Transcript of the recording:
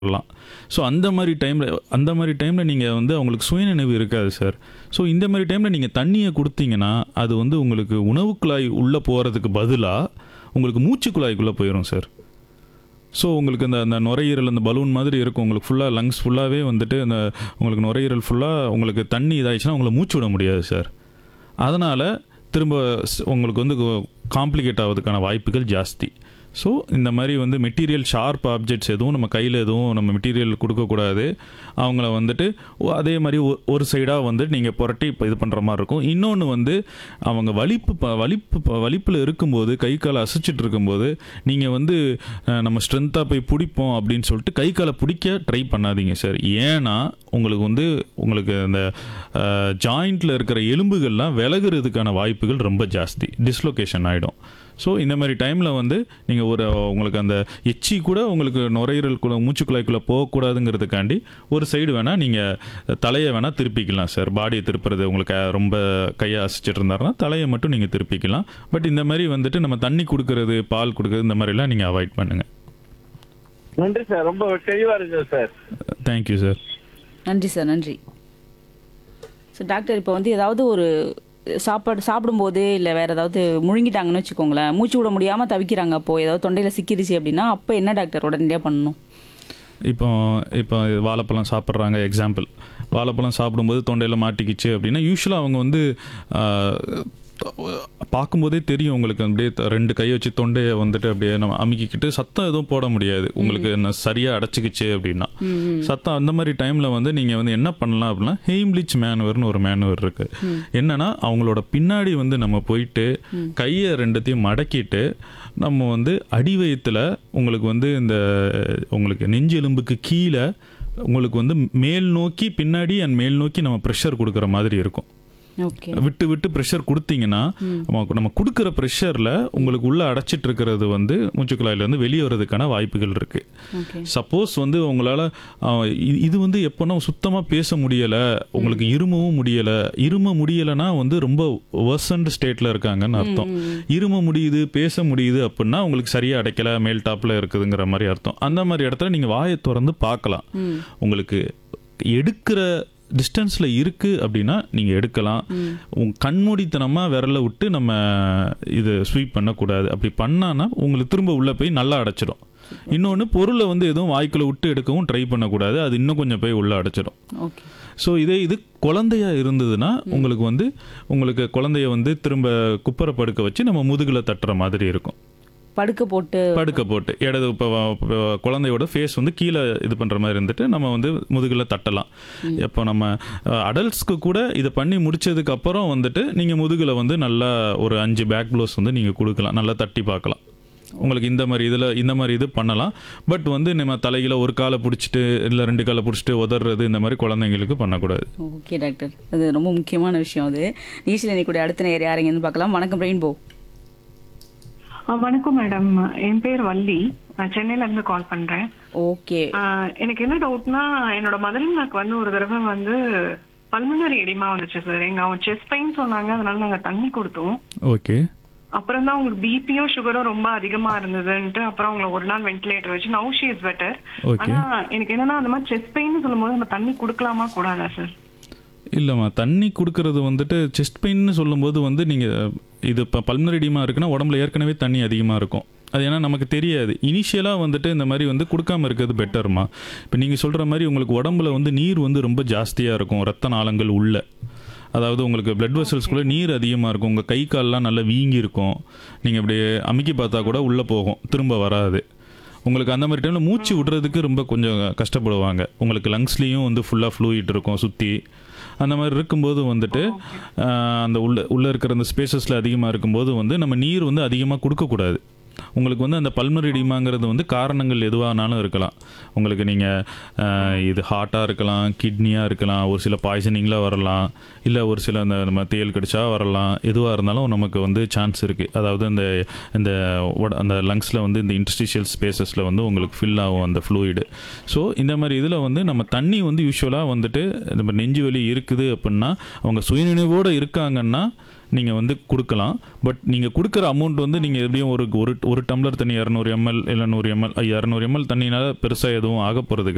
வரலாம் ஸோ அந்த மாதிரி டைமில் அந்த மாதிரி டைமில் நீங்கள் வந்து அவங்களுக்கு சுயநினைவு இருக்காது சார் ஸோ இந்த மாதிரி டைமில் நீங்கள் தண்ணியை கொடுத்தீங்கன்னா அது வந்து உங்களுக்கு உணவு குழாய் உள்ளே போகிறதுக்கு பதிலாக உங்களுக்கு மூச்சு குழாய்க்குள்ளே போயிடும் சார் ஸோ உங்களுக்கு அந்த அந்த நுரையீரல் அந்த பலூன் மாதிரி இருக்கும் உங்களுக்கு ஃபுல்லாக லங்ஸ் ஃபுல்லாகவே வந்துட்டு அந்த உங்களுக்கு நுரையீரல் ஃபுல்லாக உங்களுக்கு தண்ணி இதாகிடுச்சுன்னா உங்களை மூச்சு விட முடியாது சார் அதனால் திரும்ப ஸ்- உங்களுக்கு வந்து காம்ப்ளிகேட் ஆகிறதுக்கான வாய்ப்புகள் ஜாஸ்தி ஸோ இந்த மாதிரி வந்து மெட்டீரியல் ஷார்ப் ஆப்ஜெக்ட்ஸ் எதுவும் நம்ம கையில் எதுவும் நம்ம மெட்டீரியல் கொடுக்கக்கூடாது அவங்கள வந்துட்டு ஒ- அதே மாதிரி ஒ- ஒரு சைடாக வந்து நீங்கள் புரட்டி இப்போ இது பண்ணுற மாதிரி இருக்கும் இன்னொன்று வந்து அவங்க வலிப்பு ப வலிப்பு ப வலிப்பில் இருக்கும்போது கை காலை அசைச்சிட்டு இருக்கும்போது நீங்கள் வந்து அஹ், நம்ம ஸ்ட்ரென்த்தாக போய் பிடிப்போம் அப்படின்னு சொல்லிட்டு கை காலை பிடிக்க ட்ரை பண்ணாதீங்க சார் ஏன்னா உங்களுக்கு வந்து உங்களுக்கு அந்த ஜாயிண்ட்டில் இருக்கிற எலும்புகள்லாம் விலகுறதுக்கான வாய்ப்புகள் ரொம்ப ஜாஸ்தி டிஸ்லொகேஷன் ஆகிடும் ஸோ இந்த மாதிரி டைமில் வந்து நீங்கள் ஒரு உங்களுக்கு அந்த எச்சி கூட உங்களுக்கு நுரையீரலுக்குள்ள மூச்சுக்குழாய்க்குள்ளே போகக்கூடாதுங்கிறதுக்காண்டி ஒரு சைடு வேணால் நீங்கள் தலையை வேணால் திருப்பிக்கலாம் சார் பாடியை திருப்புறது உங்களுக்கு ரொம்ப கையை அசைச்சிட்டு இருந்தாருன்னா தலையை மட்டும் நீங்கள் திருப்பிக்கலாம் பட் இந்த மாதிரி வந்துட்டு நம்ம தண்ணி கொடுக்கறது பால் கொடுக்கறது இந்த மாதிரிலாம் நீங்கள் அவாய்ட் பண்ணுங்கள் நன்றி சார் ரொம்ப தெளிவா இருக்கு சார் தேங்க்யூ சார் நன்றி சார் நன்றி ஸோ டாக்டர் இப்போ வந்து ஏதாவது ஒரு சாப்பாடு சாப்பிடும்போது இல்லை வேற ஏதாவது முழுங்கிட்டாங்கன்னு வச்சுக்கோங்களேன் மூச்சு விட முடியாமல் தவிக்கிறாங்க அப்போ ஏதாவது தொண்டையில் சிக்கிருச்சு அப்படின்னா அப்போ என்ன டாக்டர் உடனடியாக பண்ணணும் இப்போ இப்போ வாழைப்பழம் சாப்பிட்றாங்க எக்ஸாம்பிள் வாழைப்பழம் சாப்பிடும்போது தொண்டையில் மாட்டிக்கிச்சு அப்படின்னா யூஸ்வலாக அவங்க வந்து ஆஹ், பார்க்கும்போதே தெரியும் உங்களுக்கு அப்படியே த- ரெண்டு கையை வச்சு தொண்டையை வந்துட்டு அப்படியே நம்ம அமுக்கிக்கிட்டு சத்தம் எதுவும் போட முடியாது உங்களுக்கு என்ன சரியாக அடைச்சிக்கிச்சு அப்படின்னா சத்தம் அந்த மாதிரி டைமில் வந்து நீங்கள் வந்து என்ன பண்ணலாம் அப்படின்னா ஹெய்ம்லிச் மேனுவர்னு ஒரு மேனுவர் இருக்கு என்னன்னா அவங்களோட பின்னாடி வந்து நம்ம போயிட்டு கையை ரெண்டுத்தையும் மடக்கிட்டு நம்ம வந்து அடி வயித்துல உங்களுக்கு வந்து இந்த உங்களுக்கு நெஞ்சு எலும்புக்கு கீழே உங்களுக்கு வந்து மேல் நோக்கி பின்னாடி அண்ட் மேல் நோக்கி நம்ம ப்ரெஷர் கொடுக்குற மாதிரி இருக்கும் ஓகே விட்டு விட்டு ப்ரெஷர் கொடுத்தீங்கன்னா நம்ம நம்ம கொடுக்குற ப்ரெஷரில் உங்களுக்கு உள்ள அடைச்சிட்டு இருக்கிறது வந்து மூச்சுக்குழாயில இருந்து வெளியே வர்றதுக்கான வாய்ப்புகள் இருக்கு ஓகே சப்போஸ் வந்து உங்களால் இது வந்து எப்போனா சுத்தமாக பேச முடியலை உங்களுக்கு இருமவும் முடியலை இரும முடியலைன்னா வந்து ரொம்ப வர்சன்ட் ஸ்டேட்டில் இருக்காங்கன்னு அர்த்தம் இரும முடியுது பேச முடியுது அப்படின்னா உங்களுக்கு சரியாக அடைக்கல மேல் டாப்பில் இருக்குதுங்கிற மாதிரி அர்த்தம் அந்த மாதிரி இடத்துல நீங்கள் வாயை திறந்து பார்க்கலாம் உங்களுக்கு எடுக்கிற டிஸ்டன்ஸில் இருக்குது அப்படின்னா நீங்கள் எடுக்கலாம் உங்க கண்மூடித்தனமாக விரல விட்டு நம்ம இது ஸ்வீப் பண்ணக்கூடாது அப்படி பண்ணான்னா உங்களுக்கு திரும்ப உள்ளே போய் நல்லா அடைச்சிடும் இன்னொன்று பொருளை வந்து எதுவும் வாய்க்குள்ள விட்டு எடுக்கவும் ட்ரை பண்ணக்கூடாது அது இன்னும் கொஞ்சம் போய் உள்ளே அடைச்சிடும் ஓகே ஸோ இதே இது குழந்தையா இருந்ததுன்னா உங்களுக்கு வந்து உங்களுக்கு குழந்தைய வந்து திரும்ப குப்பரை படுக்க வச்சு நம்ம முதுகில் தட்டுற மாதிரி இருக்கும் படுக்க போட்டு படுக்க போட்டு இடது இப்போ குழந்தையோட ஃபேஸ் வந்து கீழே இது பண்ணுற மாதிரி இருந்துட்டு நம்ம வந்து முதுகில் தட்டலாம் இப்போ நம்ம அடல்ட்ஸ்க்கு கூட இதை பண்ணி முடிச்சதுக்கு அப்புறம் வந்துட்டு நீங்கள் முதுகில் வந்து நல்லா ஒரு அஞ்சு பேக் ப்ளோஸ் வந்து நீங்கள் கொடுக்கலாம் நல்லா தட்டி பார்க்கலாம் உங்களுக்கு இந்த மாதிரி இதில் இந்த மாதிரி இது பண்ணலாம் பட் வந்து நம்ம தலையில ஒரு காலை பிடிச்சிட்டு இல்லை ரெண்டு காலை பிடிச்சிட்டு உதறது இந்த மாதிரி குழந்தைங்களுக்கு பண்ணக்கூடாது ஓகே டாக்டர் அது ரொம்ப முக்கியமான விஷயம் அது நீச்சல் இன்னைக்கு அடுத்த நேரம் யாருங்கன்னு பார்க்கலாம் வணக்கம் ரெயின்போ ஆ, வணக்கம் மேடம் என் பேர் வள்ளி நான் சென்னையில இருந்து கால் பண்றேன் ஓகே ஆ, எனக்கு என்ன டவுட்னா என்னோட மதலினாக்கு வந்து ஒரு தடவை வந்து பல்மனரி எடிமா வந்துச்சு சார் எங்க அவங்க செஸ்ட் பெயின் சொன்னாங்க அதனால நாங்க தண்ணி கொடுத்தோம் ஓகே அப்புறம் தான் அவங்களுக்கு பிபியும் சுகரும் ரொம்ப அதிகமா இருந்ததுன்ட்டு அப்புறம் அவங்கள ஒரு நாள் வென்டிலேட்டர் வச்சு now she is better Okay. ஆனா எனக்கு என்னன்னா அந்த மாதிரி செஸ்ட் பெயின் சொல்லும்போது நம்ம தண்ணி கொடுக்கலாமா கூடாதா சார் இல்லைம்மா தண்ணி கொடுக்கறது வந்துட்டு செஸ்ட் பெயின்னு சொல்லும்போது வந்து நீங்கள் இது இப்போ பல்மனரிடியமாக இருக்குன்னா உடம்புல ஏற்கனவே தண்ணி அதிகமாக இருக்கும் அது ஏன்னா நமக்கு தெரியாது இனிஷியலாக வந்துட்டு இந்த மாதிரி வந்து கொடுக்காம இருக்கிறது பெட்டர்மா இப்போ நீங்கள் சொல்கிற மாதிரி உங்களுக்கு உடம்புல வந்து நீர் வந்து ரொம்ப ஜாஸ்தியாக இருக்கும் ரத்த நாளங்கள் உள்ள அதாவது உங்களுக்கு பிளட் வெசல்ஸ்குள்ளே நீர் அதிகமாக இருக்கும் உங்கள் கை கால்லாம் நல்லா வீங்கி இருக்கும் நீங்கள் இப்படி அமுக்கி பார்த்தா கூட உள்ளே போகும் திரும்ப வராது உங்களுக்கு அந்த மாதிரி டைமில் மூச்சு விடுறதுக்கு ரொம்ப கொஞ்சம் கஷ்டப்படுவாங்க உங்களுக்கு லங்ஸ்லேயும் வந்து ஃபுல்லாக ஃப்ளூயிட் இருக்கும் சுற்றி அந்த மாதிரி இருக்கும்போது வந்துட்டு ஆஹ், அந்த உள்ள உள்ளே இருக்கிற அந்த ஸ்பேசஸில் அதிகமாக இருக்கும்போது வந்து நம்ம நீர் வந்து அதிகமாக கொடுக்கக்கூடாது உங்களுக்கு வந்து அந்த பல்மரிடிமாங்கிறது வந்து காரணங்கள் எதுவானாலும் இருக்கலாம் உங்களுக்கு நீங்கள் இது ஹார்ட்டாக இருக்கலாம் கிட்னியாக இருக்கலாம் ஒரு சில பாய்சனிங்கில் வரலாம் இல்லை ஒரு சில அந்த நம்ம தேல் கடிச்சா வரலாம் எதுவாக இருந்தாலும் நமக்கு வந்து சான்ஸ் இருக்குது அதாவது அந்த இந்த உட- அந்த லங்ஸில் வந்து இந்த இன்டர்ஸ்டிஷியல் ஸ்பேசஸில் வந்து உங்களுக்கு ஃபில் ஆகும் அந்த ஃப்ளூயிடு ஸோ இந்த மாதிரி இதில் வந்து நம்ம தண்ணி வந்து யூஸ்வலாக வந்துட்டு நம்ம நெஞ்சு வலி இருக்குது அப்படின்னா அவங்க சுயநினைவோடு இருக்காங்கன்னா நீங்கள் வந்து கொடுக்கலாம் பட் நீங்கள் கொடுக்குற அமௌண்ட் வந்து நீங்கள் எப்படியும் ஒரு ஒரு ஒரு டம்ளர் தண்ணி இரநூறு எம்எல் இல்லை நூறு எம்எல் இரநூறு எம்எல் தண்ணினால பெருசாக எதுவும் ஆக போகிறது